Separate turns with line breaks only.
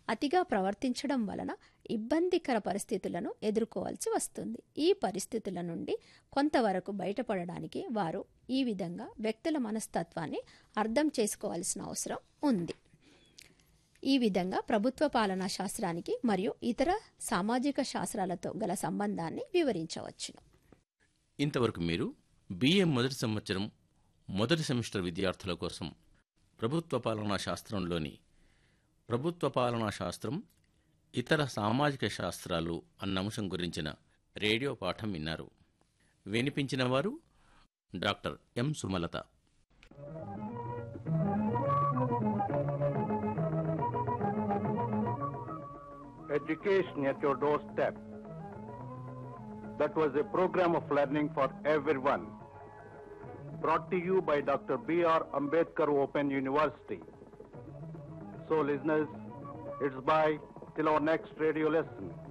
అతిగా ప్రవర్తించడం వలన ఇబ్బందికర పరిస్థితులను ఎదుర్కోవాల్సి వస్తుంది ఈ పరిస్థితుల నుండి కొంతవరకు బయటపడడానికి వారు ఈ విధంగా వ్యక్తుల మనస్తత్వాన్ని అర్థం చేసుకోవాల్సిన అవసరం ఉంది ఈ విధంగా ప్రభుత్వ పాలనా శాస్త్రానికి మరియు ఇతర సామాజిక శాస్త్రాలతో గల సంబంధాన్ని వివరించవచ్చును
ఇంతవరకు మీరు బిఏ మొదటి సంవత్సరం మొదటి సెమిస్టర్ విద్యార్థుల కోసం ప్రభుత్వ పాలనా శాస్త్రంలోని ప్రభుత్వ పాలనా శాస్త్రం ఇతర సామాజిక శాస్త్రాలు అన్న అంశం గురించిన రేడియో పాఠం విన్నారు వినిపించిన వారు doctor M Sumalatha
Education at your doorstep. That was a program of learning for everyone. Brought to you by Dr. B.R. Ambedkar Open University. So, listeners, it's bye till our next radio lesson.